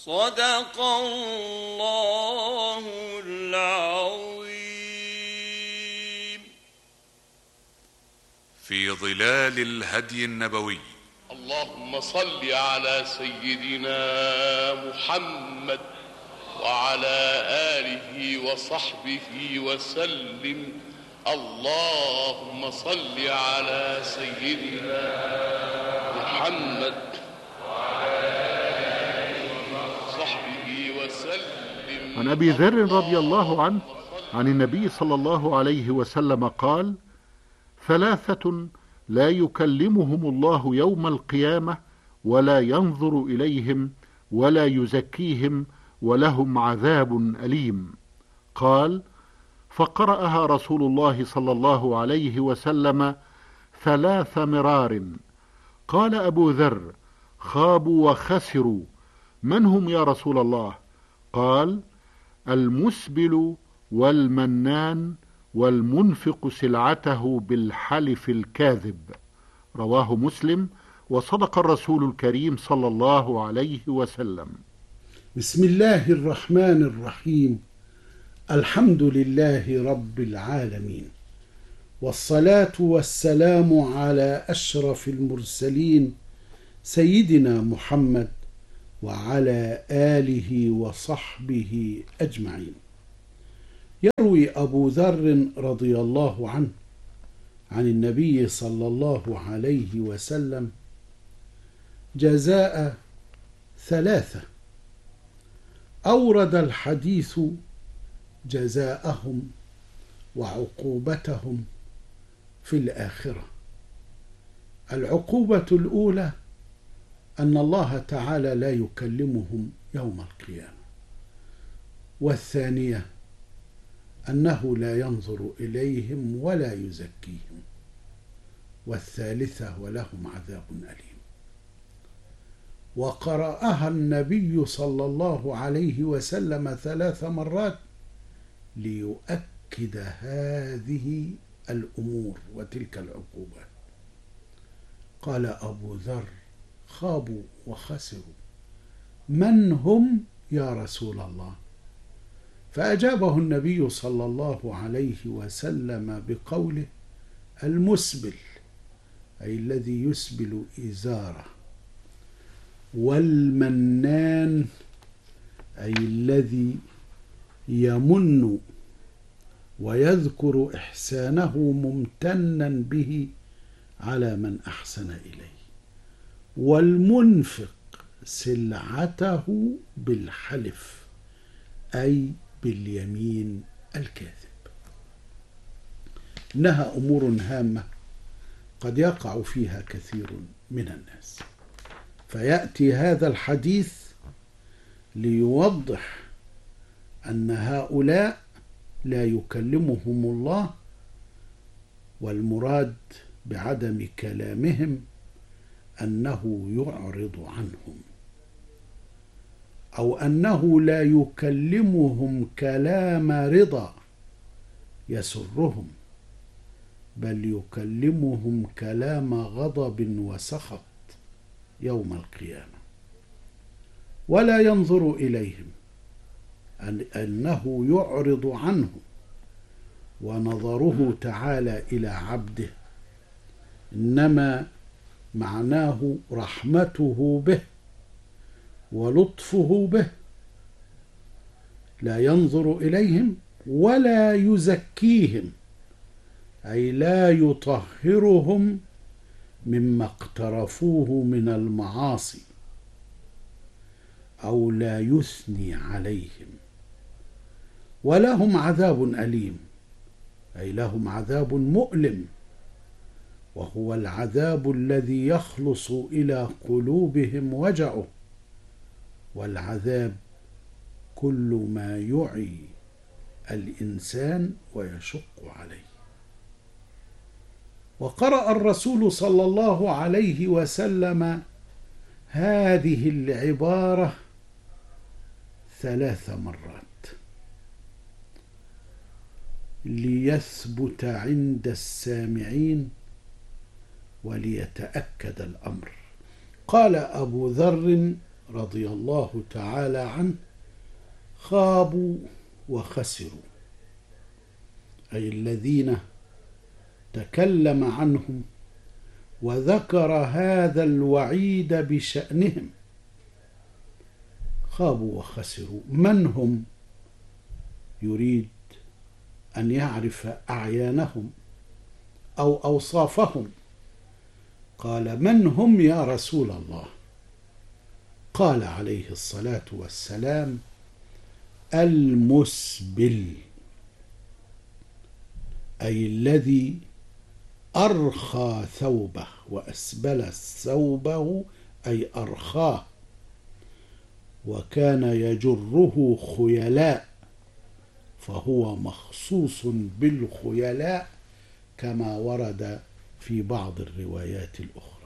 صدق الله العظيم في ظلال الهدي النبوي اللهم صل على سيدنا محمد وعلى آله وصحبه وسلم اللهم صل على سيدنا محمد وصحبه وسلم عن ابي ذر رضي الله عنه عن النبي صلى الله عليه وسلم قال ثلاثه لا يكلمهم الله يوم القيامه ولا ينظر اليهم ولا يزكيهم ولهم عذاب اليم قال فقراها رسول الله صلى الله عليه وسلم ثلاث مرار قال ابو ذر خابوا وخسروا من هم يا رسول الله قال المسبل والمنان والمنفق سلعته بالحلف الكاذب رواه مسلم وصدق الرسول الكريم صلى الله عليه وسلم بسم الله الرحمن الرحيم الحمد لله رب العالمين والصلاه والسلام على اشرف المرسلين سيدنا محمد وعلى اله وصحبه اجمعين يروي ابو ذر رضي الله عنه عن النبي صلى الله عليه وسلم جزاء ثلاثه اورد الحديث جزاءهم وعقوبتهم في الاخره العقوبه الاولى ان الله تعالى لا يكلمهم يوم القيامه والثانيه انه لا ينظر اليهم ولا يزكيهم والثالثه ولهم عذاب اليم وقراها النبي صلى الله عليه وسلم ثلاث مرات ليؤكد هذه الامور وتلك العقوبات قال ابو ذر خابوا وخسروا من هم يا رسول الله فاجابه النبي صلى الله عليه وسلم بقوله المسبل اي الذي يسبل ازاره والمنان اي الذي يمن ويذكر احسانه ممتنا به على من احسن اليه والمنفق سلعته بالحلف اي باليمين الكاذب انها امور هامه قد يقع فيها كثير من الناس فياتي هذا الحديث ليوضح ان هؤلاء لا يكلمهم الله والمراد بعدم كلامهم انه يعرض عنهم او انه لا يكلمهم كلام رضا يسرهم بل يكلمهم كلام غضب وسخط يوم القيامه ولا ينظر اليهم أن انه يعرض عنهم ونظره تعالى الى عبده انما معناه رحمته به ولطفه به لا ينظر اليهم ولا يزكيهم اي لا يطهرهم مما اقترفوه من المعاصي او لا يثني عليهم ولهم عذاب اليم اي لهم عذاب مؤلم وهو العذاب الذي يخلص الى قلوبهم وجعه والعذاب كل ما يعي الانسان ويشق عليه وقرا الرسول صلى الله عليه وسلم هذه العباره ثلاث مرات ليثبت عند السامعين وليتاكد الامر قال ابو ذر رضي الله تعالى عنه خابوا وخسروا أي الذين تكلم عنهم وذكر هذا الوعيد بشأنهم خابوا وخسروا من هم يريد أن يعرف أعيانهم أو أوصافهم قال من هم يا رسول الله قال عليه الصلاة والسلام المسبل أي الذي أرخى ثوبه وأسبل ثوبه أي أرخاه وكان يجره خيلاء فهو مخصوص بالخيلاء كما ورد في بعض الروايات الأخرى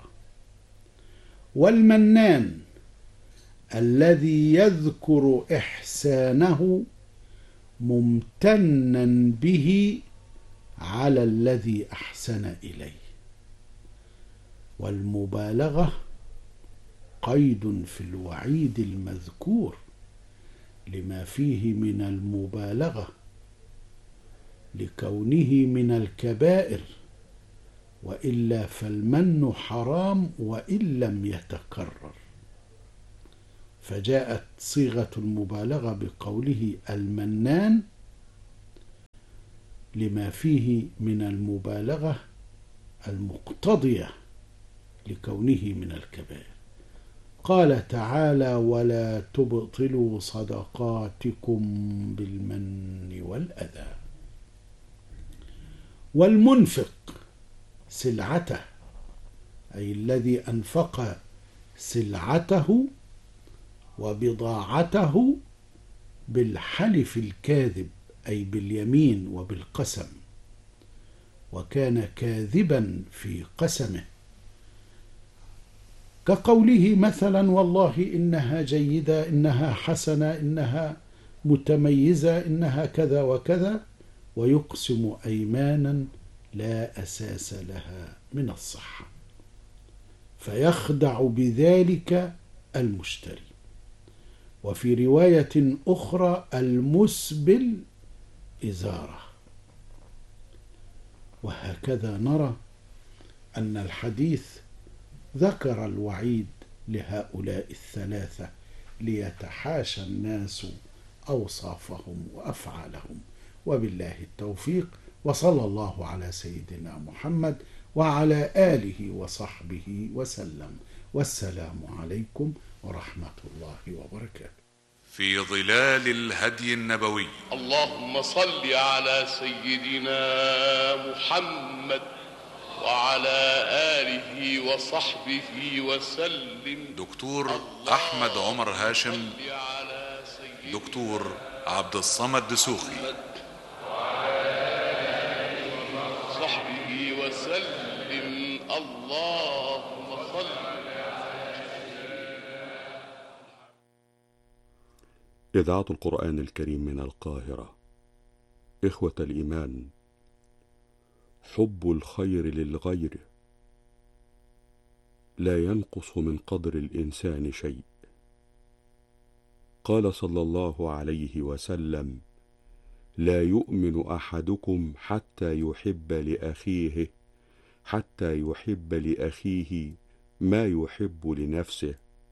والمنان الذي يذكر إحسانه ممتنا به على الذي أحسن إليه والمبالغة قيد في الوعيد المذكور لما فيه من المبالغة لكونه من الكبائر وإلا فالمن حرام وإن لم يتكرر فجاءت صيغة المبالغة بقوله المنان لما فيه من المبالغة المقتضية لكونه من الكبائر قال تعالى ولا تبطلوا صدقاتكم بالمن والأذى والمنفق سلعته أي الذي أنفق سلعته وبضاعته بالحلف الكاذب أي باليمين وبالقسم وكان كاذبا في قسمه كقوله مثلا والله إنها جيدة إنها حسنة إنها متميزة إنها كذا وكذا ويقسم أيمانا لا أساس لها من الصحة فيخدع بذلك المشتري وفي رواية أخرى المسبل إزارة وهكذا نرى أن الحديث ذكر الوعيد لهؤلاء الثلاثة ليتحاشى الناس أوصافهم وأفعالهم وبالله التوفيق وصلى الله على سيدنا محمد وعلى آله وصحبه وسلم والسلام عليكم ورحمة الله وبركاته في ظلال الهدي النبوي اللهم صل على سيدنا محمد وعلى آله وصحبه وسلم دكتور أحمد عمر هاشم صل على سيدنا دكتور عبد الصمد دسوخي صحبه وسلم اللهم صل إذاعة القرآن الكريم من القاهرة إخوة الإيمان حب الخير للغير لا ينقص من قدر الإنسان شيء قال صلى الله عليه وسلم لا يؤمن أحدكم حتى يحب لأخيه حتى يحب لأخيه ما يحب لنفسه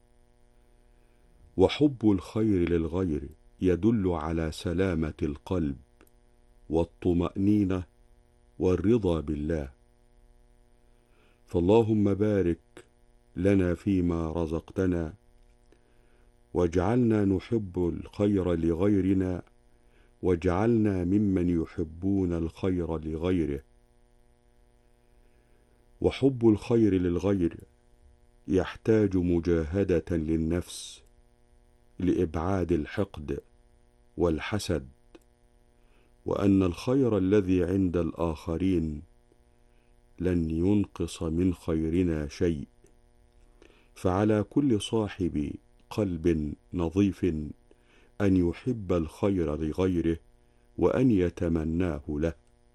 وحب الخير للغير يدل على سلامة القلب والطمأنينة والرضا بالله فاللهم بارك لنا فيما رزقتنا واجعلنا نحب الخير لغيرنا واجعلنا ممن يحبون الخير لغيره وحب الخير للغير يحتاج مجاهده للنفس لابعاد الحقد والحسد وان الخير الذي عند الاخرين لن ينقص من خيرنا شيء فعلى كل صاحب قلب نظيف ان يحب الخير لغيره وان يتمناه له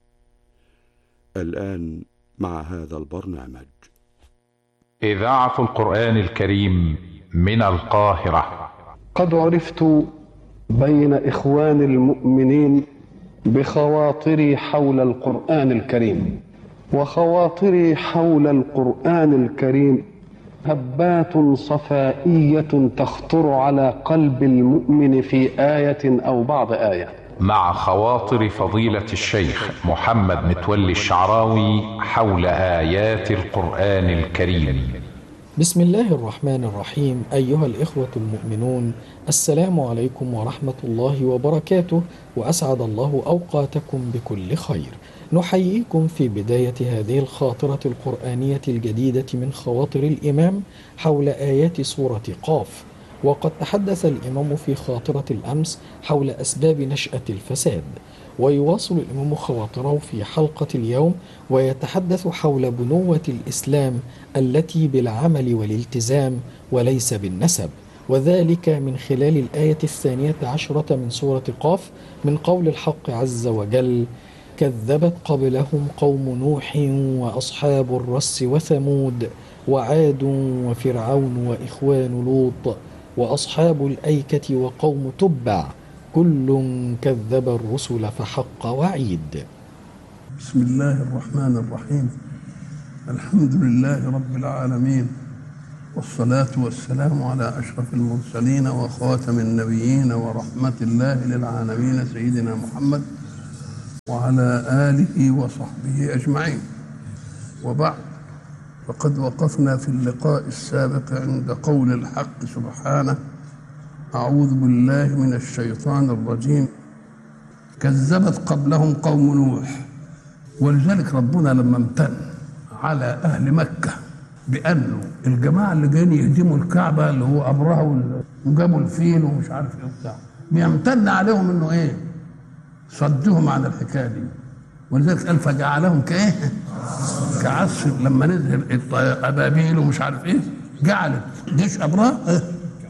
الان مع هذا البرنامج إذاعة القرآن الكريم من القاهرة قد عرفت بين إخوان المؤمنين بخواطري حول القرآن الكريم وخواطري حول القرآن الكريم هبات صفائية تخطر على قلب المؤمن في آية أو بعض آية مع خواطر فضيلة الشيخ محمد متولي الشعراوي حول آيات القرآن الكريم بسم الله الرحمن الرحيم أيها الإخوة المؤمنون السلام عليكم ورحمة الله وبركاته وأسعد الله أوقاتكم بكل خير نحييكم في بداية هذه الخاطرة القرآنية الجديدة من خواطر الإمام حول آيات سورة قاف وقد تحدث الإمام في خاطرة الأمس حول أسباب نشأة الفساد ويواصل الإمام خواطره في حلقة اليوم ويتحدث حول بنوة الإسلام التي بالعمل والالتزام وليس بالنسب وذلك من خلال الآية الثانية عشرة من سورة قاف من قول الحق عز وجل كذبت قبلهم قوم نوح وأصحاب الرس وثمود وعاد وفرعون وإخوان لوط وأصحاب الأيكة وقوم تبع كل كذب الرسل فحق وعيد بسم الله الرحمن الرحيم الحمد لله رب العالمين والصلاة والسلام على أشرف المرسلين وخاتم النبيين ورحمة الله للعالمين سيدنا محمد وعلى آله وصحبه أجمعين وبعد فقد وقفنا في اللقاء السابق عند قول الحق سبحانه أعوذ بالله من الشيطان الرجيم كذبت قبلهم قوم نوح ولذلك ربنا لما امتن على أهل مكة بأنه الجماعة اللي جايين يهدموا الكعبة اللي هو أبرهة وجابوا الفيل ومش عارف إيه وبتاع بيمتن عليهم إنه إيه صدهم عن الحكاية دي ولذلك قال فجعلهم كإيه كعصف لما نزل أبابيل ومش عارف إيه جعلت جيش أبرهة إيه؟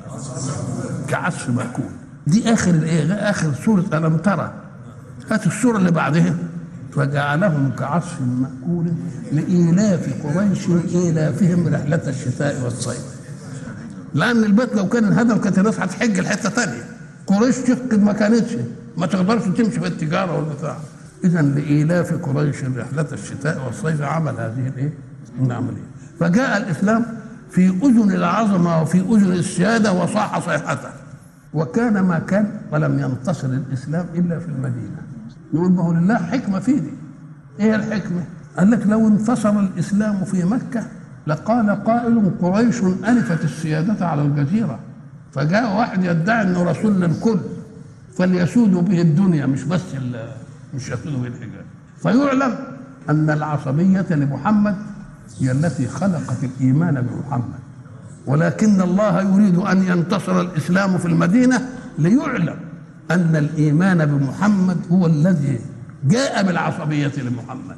كعصف مأكول دي اخر الايه اخر سوره الم ترى هات السوره اللي بعدها فجعلهم كعصف مأكول لإيلاف قريش إيلافهم رحلة الشتاء والصيف لأن البيت لو كان انهدم كانت الناس هتحج لحتة تانية قريش تفقد ما كانتش ما تقدرش تمشي في التجارة والبتاع إذا لإيلاف قريش رحلة الشتاء والصيف عمل هذه الإيه؟ العملية فجاء الإسلام في أذن العظمة وفي أذن السيادة وصاح صيحته وكان ما كان ولم ينتصر الإسلام إلا في المدينة نقول ما هو لله حكمة في دي إيه الحكمة؟ قال لك لو انتصر الإسلام في مكة لقال قائل قريش ألفت السيادة على الجزيرة فجاء واحد يدعي أنه رسول للكل فليسودوا به الدنيا مش بس مش يسودوا به الحجاز فيعلم أن العصبية لمحمد هي التي خلقت الايمان بمحمد ولكن الله يريد ان ينتصر الاسلام في المدينه ليعلم ان الايمان بمحمد هو الذي جاء بالعصبيه لمحمد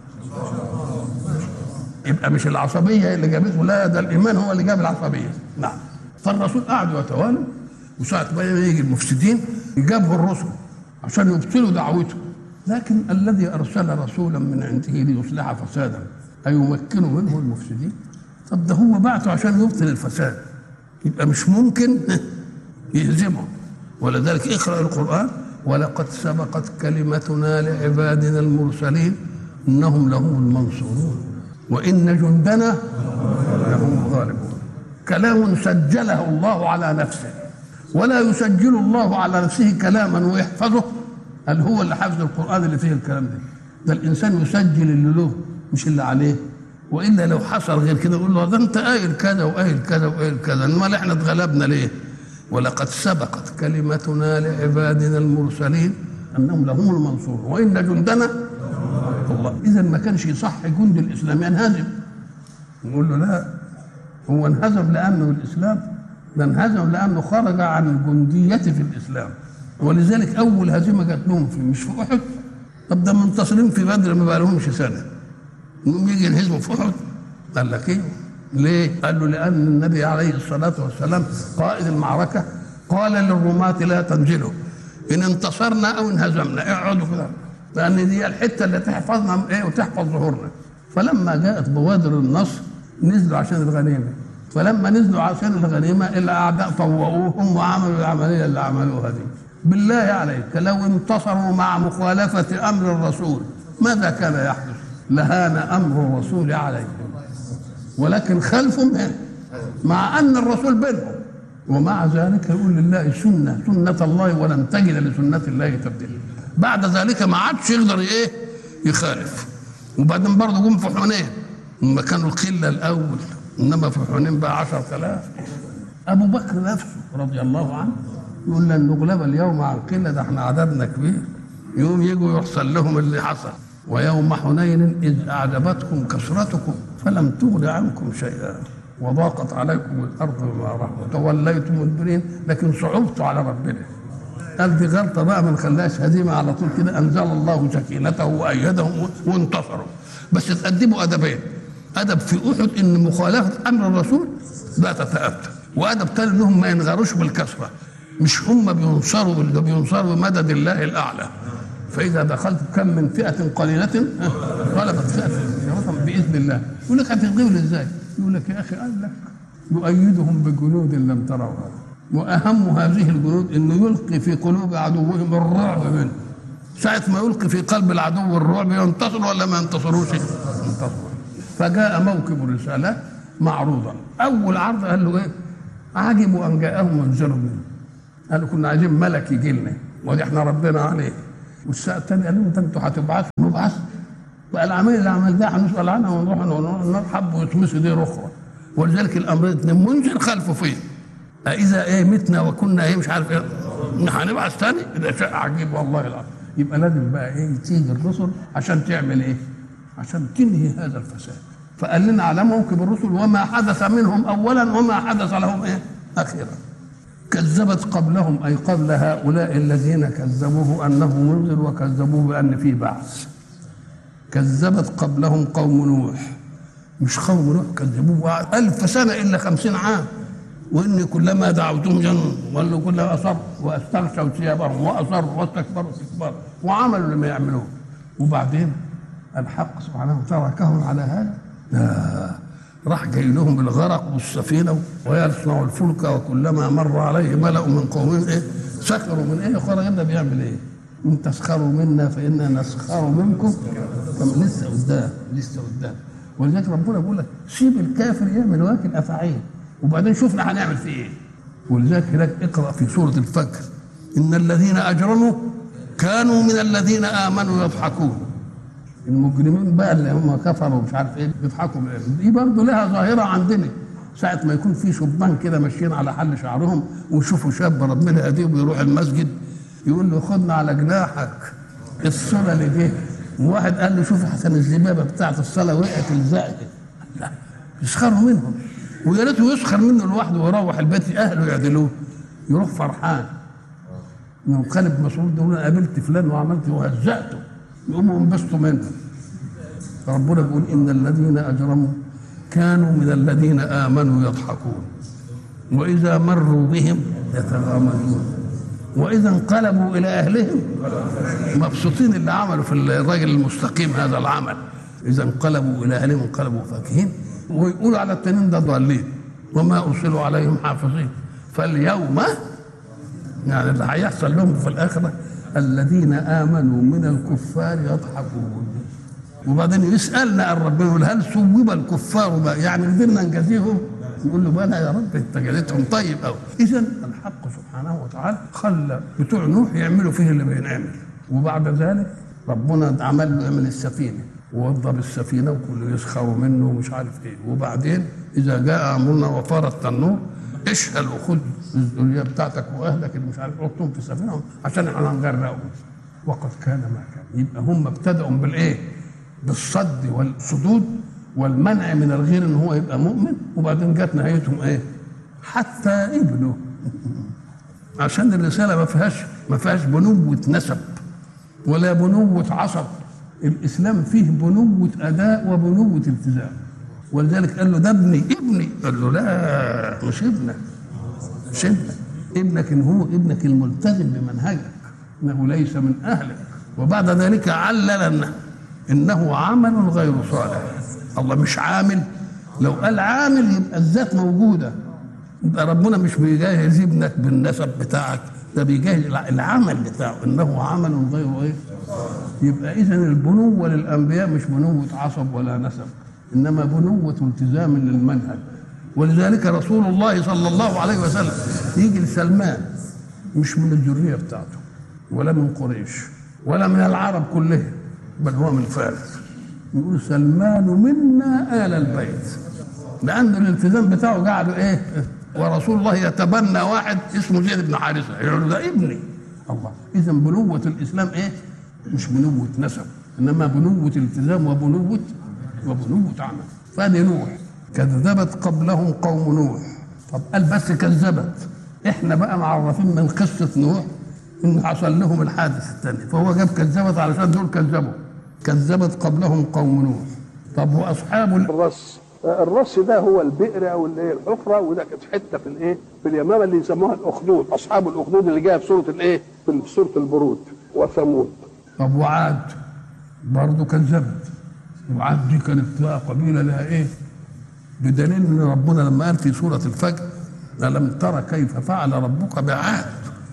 يبقى مش العصبيه اللي جابته لا ده الايمان هو اللي جاب العصبيه نعم فالرسول قعدوا يتوالوا وساعة ما يجي المفسدين يجابوا الرسل عشان يبطلوا دعوته لكن الذي ارسل رسولا من عنده ليصلح فسادا أيمكنوا منه المفسدين طب ده هو بعته عشان يبطل الفساد يبقى مش ممكن يهزمهم ولذلك اقرأ القرآن ولقد سبقت كلمتنا لعبادنا المرسلين إنهم لهم المنصورون وإن جندنا لهم الغالبون كلام سجله الله على نفسه ولا يسجل الله على نفسه كلاما ويحفظه هل هو اللي حفظ القرآن اللي فيه الكلام ده ده الإنسان يسجل اللي له مش اللي عليه والا لو حصل غير كده يقول له ده انت قايل كذا وقايل كذا وقايل كذا امال احنا اتغلبنا ليه؟ ولقد سبقت كلمتنا لعبادنا المرسلين انهم لهم المنصور وان جندنا الله اذا ما كانش يصح جند الاسلام ينهزم نقول له لا هو انهزم لانه الاسلام ده انهزم لانه خرج عن الجنديه في الاسلام ولذلك اول هزيمه جات لهم في مش في احد طب ده منتصرين في بدر ما بقى لهمش سنه يقوم يجي ينهزموا في احد قال لك ايه؟ ليه؟ قال له لان النبي عليه الصلاه والسلام قائد المعركه قال للرماة لا تنزلوا ان انتصرنا او انهزمنا اقعدوا كده لان دي الحته اللي تحفظنا ايه وتحفظ ظهورنا فلما جاءت بوادر النصر نزلوا عشان الغنيمه فلما نزلوا عشان الغنيمه الاعداء طوقوهم وعملوا العمليه اللي عملوها دي بالله عليك لو انتصروا مع مخالفه امر الرسول ماذا كان يحدث؟ لهان امر الرسول عليهم ولكن خلفوا منه مع ان الرسول بينهم ومع ذلك يقول لله سنه سنه الله ولن تجد لسنه الله تبديلا بعد ذلك ما عادش يقدر ايه يخالف وبعدين برضه جم في حنين لما كانوا القله الاول انما في حنين بقى 10000 ابو بكر نفسه رضي الله عنه يقول لن نغلب اليوم عن قله ده احنا عددنا كبير يوم يجوا يحصل لهم اللي حصل ويوم حنين اذ اعجبتكم كثرتكم فلم تغن عنكم شيئا وضاقت عليكم الارض بما رحمت توليتم مدبرين لكن صعبتوا على ربنا قال دي غلطه بقى ما نخليهاش هزيمه على طول كده انزل الله سكينته وايدهم وانتصروا بس تقدموا ادبين ادب في احد ان مخالفه امر الرسول لا تتاتى وادب ثاني انهم ما ينغروش بالكثره مش هم بينصروا بال- بينصروا بمدد الله الاعلى فاذا دخلت كم من فئه قليله غلبت فئه كثيرة باذن الله يقول لك هتغلبوا ازاي؟ يقول لك يا اخي قال لك يؤيدهم بجنود لم تروها واهم هذه الجنود انه يلقي في قلوب عدوهم الرعب منه ساعة ما يلقي في قلب العدو الرعب ينتصر ولا ما ينتصروش؟ ينتصر فجاء موكب الرسالة معروضا أول عرض قال له إيه؟ عجبوا أن جاءهم منذر منه قالوا كنا عايزين ملك يجي لنا ودي احنا ردينا عليه والساعة الثانية قالوا ده انتوا هتبعثوا نبعث بقى العملية اللي عملناها هنسأل عنها ونروح نرحب ويطمسوا دي أخرى ولذلك الأمر اتنين منذر خلفه فيه إذا إيه متنا وكنا إيه مش عارف إيه هنبعث ثاني ده شيء عجيب والله العظيم يبقى لازم بقى إيه تيجي الرسل عشان تعمل إيه؟ عشان تنهي هذا الفساد فقال لنا على موكب الرسل وما حدث منهم أولا وما حدث لهم إيه؟ أخيرا كذبت قبلهم أي قبل هؤلاء الذين كذبوه أنه منذر وكذبوه بأن فيه بعث كذبت قبلهم قوم نوح مش قوم نوح كذبوه ألف سنة إلا خمسين عام وإني كلما دعوتهم جنوا ولوا كلما أصروا واستغشوا ثيابهم وأصروا واستكبروا استكبارا وعملوا لما يعملون وبعدين الحق سبحانه تركهم على هذا لا راح جاي لهم بالغرق والسفينة ويصنع الفلك وكلما مر عليه ملأ من قومهم إيه سخروا من إيه خرج ده بيعمل إيه إن تسخروا منا فإنا نسخر منكم طب لسه قدام لسه قدام ولذلك ربنا بيقول لك سيب الكافر يعمل واكل أفعيه وبعدين شوفنا هنعمل فيه إيه ولذلك هناك اقرأ في سورة الفجر إن الذين أجرموا كانوا من الذين آمنوا يضحكون المجرمين بقى اللي هم كفروا ومش عارف ايه بيضحكوا من إيه. دي برضه لها ظاهره عندنا ساعة ما يكون في شبان كده ماشيين على حل شعرهم ويشوفوا شاب ربنا يهديه بيروح المسجد يقول له خدنا على جناحك الصلاة اللي جه وواحد قال له شوف حسن الزبابة بتاعت الصلاة وقعت الزقة لا يسخروا منهم ويا ريته يسخر منه لوحده ويروح البيت اهله يعدلوه يروح فرحان يقوم خالد مسعود يقول انا قابلت فلان وعملت وهزقته يقوموا ينبسطوا منه ربنا بيقول ان الذين اجرموا كانوا من الذين امنوا يضحكون واذا مروا بهم يتغامزون واذا انقلبوا الى اهلهم مبسوطين اللي عملوا في الراجل المستقيم هذا العمل اذا انقلبوا الى اهلهم انقلبوا فاكهين ويقولوا على التانيين ده ضالين وما ارسلوا عليهم حافظين فاليوم يعني اللي هيحصل لهم في الاخره الذين امنوا من الكفار يضحكون وبعدين يسالنا عن ربنا يقول هل ثوب الكفار ما يعني قدرنا نجازيهم نقول له بلى يا رب انت جازيتهم طيب قوي اذا الحق سبحانه وتعالى خلى بتوع نوح يعملوا فيه اللي بينعمل وبعد ذلك ربنا عمل له يعمل السفينه ووضب السفينه وكله يسخروا منه ومش عارف ايه وبعدين اذا جاء امرنا وفار التنور اشهل وخد الذريه بتاعتك واهلك اللي مش عارف حطهم في السفينه عشان احنا هنغرقهم وقد كان ما كان يبقى هم ابتدأوا بالايه؟ بالصد والصدود والمنع من الغير ان هو يبقى مؤمن وبعدين جت نهايتهم ايه؟ حتى ابنه عشان الرساله ما فيهاش ما فيهاش بنوه نسب ولا بنوه عصب الاسلام فيه بنوه اداء وبنوه التزام ولذلك قال له ده ابني ابني قال له لا مش ابنك مش ابنك ابنك ان هو ابنك الملتزم بمنهجك انه ليس من اهلك وبعد ذلك علل انه انه عمل غير صالح الله مش عامل لو قال عامل يبقى الذات موجوده يبقى ربنا مش بيجهز ابنك بالنسب بتاعك ده بيجهز العمل بتاعه انه عمل غير ايه يبقى اذا البنوه للانبياء مش بنوه عصب ولا نسب انما بنوه التزام للمنهج ولذلك رسول الله صلى الله عليه وسلم يجي لسلمان مش من الذريه بتاعته ولا من قريش ولا من العرب كلهم بل هو من فارس يقول سلمان منا آل البيت لأن الالتزام بتاعه قاعد إيه ورسول الله يتبنى واحد اسمه زيد بن حارثة يقول ده ابني الله إذا بنوة الإسلام إيه مش بنوة نسب إنما بنوة التزام وبنوة وبنوة عمل فادي نوح كذبت قبلهم قوم نوح طب قال بس كذبت احنا بقى معرفين من قصة نوح ان حصل لهم الحادث الثاني فهو جاب كذبت علشان دول كذبوا كذبت قبلهم قوم نوح طب واصحاب الرص الرص ده هو البئر او اللي هي الحفره وده كانت حته في الايه في اليمامه اللي يسموها الاخدود اصحاب الاخدود اللي جايه في سوره الايه في سوره البرود وثمود طب وعاد برضه كذبت وعاد دي كانت بقى قبيله لها ايه بدليل ان ربنا لما قال في سوره الفجر الم ترى كيف فعل ربك بعاد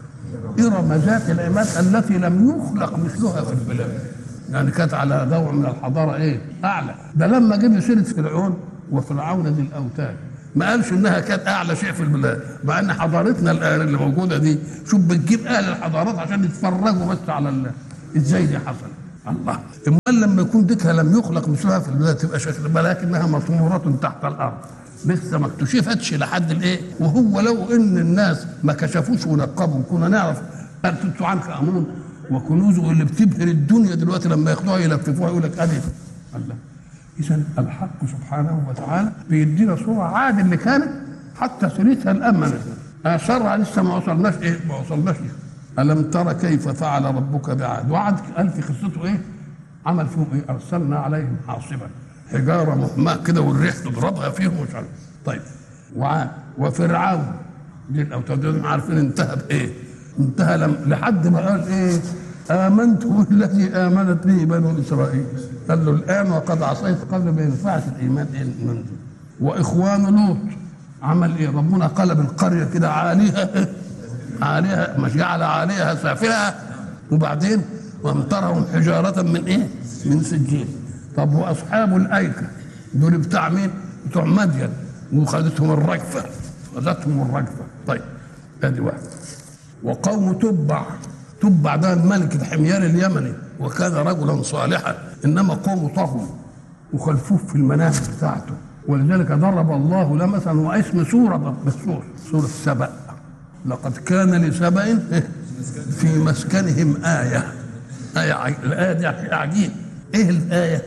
إرم ذات العماد التي لم يخلق مثلها في البلاد يعني كانت على نوع من الحضارة إيه أعلى ده لما جاب سيرة فرعون وفرعون ذي الأوتاد ما قالش إنها كانت أعلى شيء في البلاد مع إن حضارتنا الآن اللي موجودة دي شوف بتجيب أهل الحضارات عشان يتفرجوا بس على الله إزاي دي حصل الله امال لما يكون ديكها لم يخلق مثلها في البلاد تبقى شكل ولكنها مطمورة تحت الارض لسه ما اكتشفتش لحد الايه وهو لو ان الناس ما كشفوش ونقبوا كنا نعرف توت عنخ امون وكنوزه اللي بتبهر الدنيا دلوقتي لما ياخدوها يلففوها يقول لك ادي الله اذا الحق سبحانه وتعالى بيدينا صوره عاد اللي كانت حتى سيرتها الامنه اثرها لسه ما وصلناش ايه ما وصلناش إيه؟ الم ترى كيف فعل ربك بعاد وعد قال في قصته ايه عمل فيهم ايه ارسلنا عليهم حاصبا حجاره مهمه كده والريح تضربها فيهم ومش عارف طيب وعاد وفرعون دي الاوتاد دول عارفين انتهى بايه انتهى لم لحد ما قال ايه امنت بالذي امنت به بنو اسرائيل قال له الان وقد عصيت قبل ما ينفعش الايمان ايه من واخوان لوط عمل ايه ربنا قلب القريه كده عاليها عاليها مش جعل عاليها سافلها وبعدين وامطرهم حجاره من ايه من سجيل طب واصحاب الايكه دول بتاع مين بتوع مدين وخدتهم الرجفه خدتهم الرجفه طيب ادي واحد وقوم تبع تبع ده الملك الحمير اليمني وكان رجلا صالحا انما قوم طغوا وخلفوه في المناهج بتاعته ولذلك ضرب الله له مثلا واسم سوره بالسور سوره سبأ لقد كان لسبأ في مسكنهم آية آية عج... الآية دي عجيب إيه الآية؟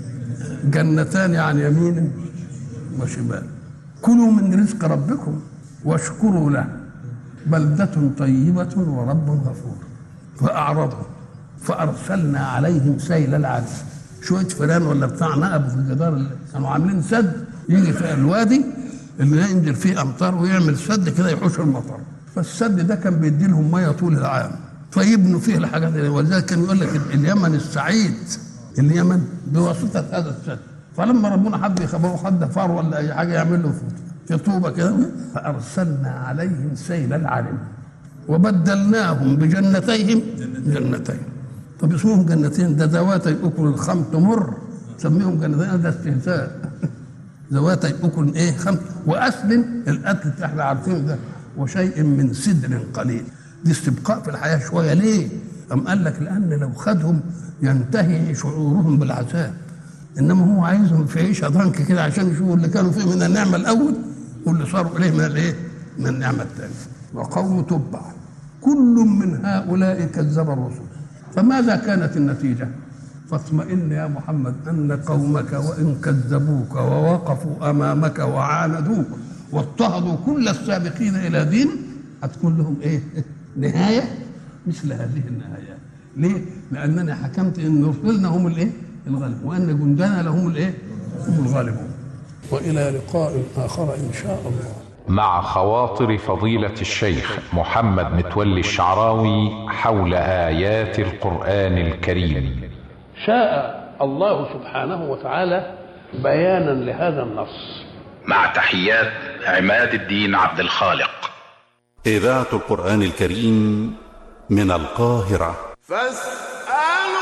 جنتان عن يمين وشمال كلوا من رزق ربكم واشكروا له بلدة طيبة ورب غفور فأعرضوا فأرسلنا عليهم سيل العرم شوية فيران ولا بتاع نقب في الجدار اللي كانوا عاملين سد يجي في الوادي اللي ينزل فيه أمطار ويعمل سد كده يحوش المطر فالسد ده كان بيدي لهم ميه طول العام فيبنوا فيه الحاجات دي ولذلك كان يقول لك اليمن السعيد اليمن بواسطه هذا السد فلما ربنا حب يخبره حد فار ولا اي حاجه يعمل له في طوبه كده فارسلنا عليهم سيل العلم وبدلناهم بجنتيهم جنتين طب اسمهم جنتين ده ذواتي اكل الخمر تمر سميهم جنتين ده استهزاء ذواتي اكل ايه خمر واصل الاكل اللي احنا عارفينه ده وشيء من سدر قليل دي استبقاء في الحياة شوية ليه أم قال لك لأن لو خدهم ينتهي شعورهم بالعذاب إنما هو عايزهم في عيشة ضنك كده عشان يشوفوا اللي كانوا فيه من النعمة الأول واللي صاروا إليه من الإيه من النعمة الثانية وقوم تبع كل من هؤلاء كذب الرسل فماذا كانت النتيجة فاطمئن يا محمد أن قومك وإن كذبوك ووقفوا أمامك وعاندوك واضطهدوا كل السابقين الى دين هتكون لهم ايه؟ نهايه مثل هذه النهايات. ليه؟ لانني حكمت ان رسلنا هم الايه؟ الغالب وان جندنا لهم الايه؟ هم الغالبون. والى لقاء اخر ان شاء الله. مع خواطر فضيلة الشيخ محمد متولي الشعراوي حول آيات القرآن الكريم. شاء الله سبحانه وتعالى بيانا لهذا النص مع تحيات عماد الدين عبد الخالق إذاعة القرآن الكريم من القاهرة فاسألوا